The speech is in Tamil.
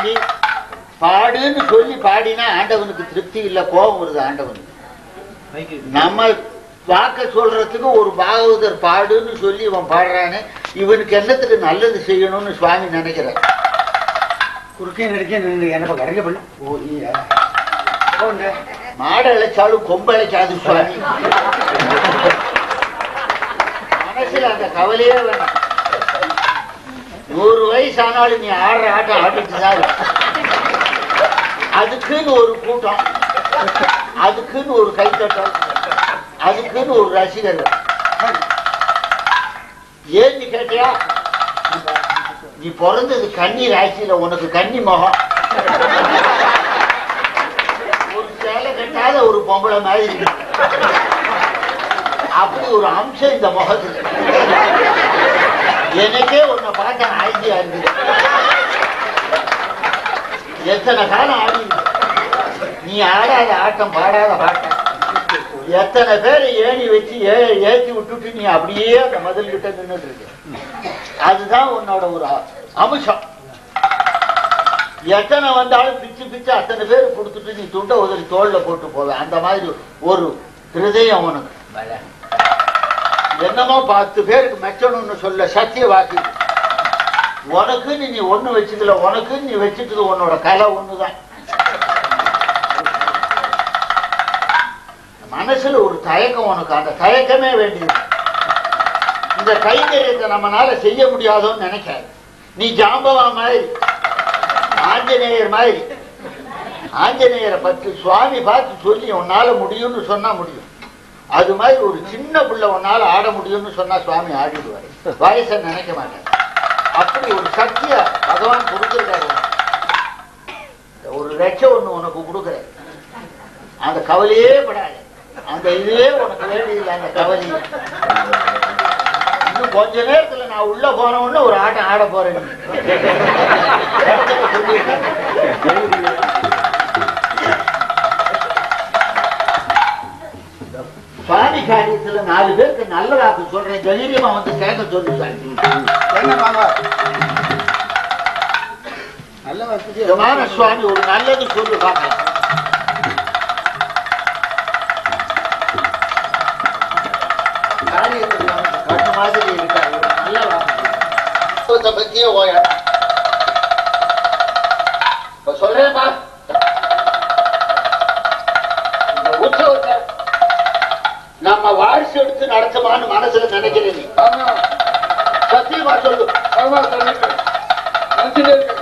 சொல்லி பாடுன்னு சொல்லி பாடினா ஆண்டவனுக்கு திருப்தி இல்ல கோபம் வருது ஆண்டவனுக்கு நம்ம வாக்க சொல்றதுக்கு ஒரு பாகவதர் பாடுன்னு சொல்லி இவன் பாடுறானே இவனுக்கு என்னத்துக்கு நல்லது செய்யணும்னு சுவாமி நினைக்கிறார் குறுக்கே நெடுக்கே நின்று என்னப்பா கடைக்க பண்ணு ஓ நீ போங்க மாடு அழைச்சாலும் கொம்பு அழைக்காது சுவாமி மனசுல அந்த கவலையே வேணாம் நூறு வயசு ஆனாலும் நீ ஆடுற ஆட்டம் ஆடிட்டு தான் இருக்க. அதுக்குன்னு ஒரு கூட்டம் அதுக்குன்னு ஒரு கைத்தட்டல் அதுக்குன்னு ஒரு ரசிகர்கள் ஏன்னு கேட்டியா நீ பிறந்தது கன்னி ராசியில உனக்கு கன்னி முகம் ஒரு சேலை கட்டாத ஒரு பொம்பளை மாதிரி இருக்கு. அப்படி ஒரு அம்சம் இந்த முகத்துல எனக்கே உன்னை பார்த்த ஆய்ச்சியா இருக்குது எத்தனை காலம் ஆடி நீ ஆடாத ஆட்டம் பாடாத பாட்டம் எத்தனை பேரை ஏணி வச்சு ஏ ஏற்றி விட்டுட்டு நீ அப்படியே அந்த மதில் கிட்ட நின்றுட்டு இருக்க அதுதான் உன்னோட ஒரு அ- அம்சம் எத்தனை வந்தாலும் பிச்சு பிச்சு அத்தனை பேர் கொடுத்துட்டு நீ துண்டை உதறி தோல்ல போட்டு போவ அந்த மாதிரி ஒரு ஹிருதயம் உனக்கு என்னமோ பத்து பேருக்கு மெச்சணும்னு சொல்ல சத்திய வாக்கு உனக்குன்னு நீ ஒண்ணு வச்சுக்கல உனக்குன்னு நீ வச்சுட்டது உன்னோட கலை ஒண்ணுதான் மனசுல ஒரு தயக்கம் உனக்கு அந்த தயக்கமே வேண்டியது இந்த கைங்கரியத்தை நம்மனால செய்ய முடியாதோன்னு நினைக்காது நீ ஜாம்பவா மாதிரி ஆஞ்சநேயர் மாதிரி ஆஞ்சநேயரை பற்றி சுவாமி பார்த்து சொல்லி உன்னால முடியும்னு சொன்னா முடியும் அது மாதிரி ஒரு சின்ன பிள்ளை உன்னால ஆட முடியும்னு சொன்னா சுவாமி ஆடிடுவார் வயசை நினைக்க மாட்டார் அப்படி ஒரு சக்திய பகவான் கொடுத்திருக்காரு உனக்கு. ஒரு லட்சம் ஒண்ணு உனக்கு கொடுக்குறேன் அந்த கவலையே படாது அந்த இதுவே உனக்கு வேண்டியதில்லை அந்த கவலை இன்னும் கொஞ்ச நேரத்துல நான் உள்ள போன உடனே ஒரு ஆட்டம் ஆட போறேன் சுவாமி காரியத்துல நாலு பேருக்கு நல்ல வாக்கு சொல்றேன் தைரியமா வந்து கேட்க சொல்லு சாமி என்ன வாங்க நல்ல வசதி விமான சுவாமி ஒரு நல்லது சொல்லு பார்க்கலாம் காரியத்துல நமக்கு கண்ணு மாதிரி இருக்காரு ஒரு நல்ல வாக்கு தத்துவத்தை பத்தியே ஓய இப்ப சொல்றேன்ப்பா இந்த உற்சவத்தை நம்ம வாரிசு எடுத்து நடத்துமான்னு மனசுல நினைக்கிறேன் நீ ஆமா சத்தியமா சொல்லு ஆமா சொல்லிட்டு நினைச்சுட்டே இருக்கேன்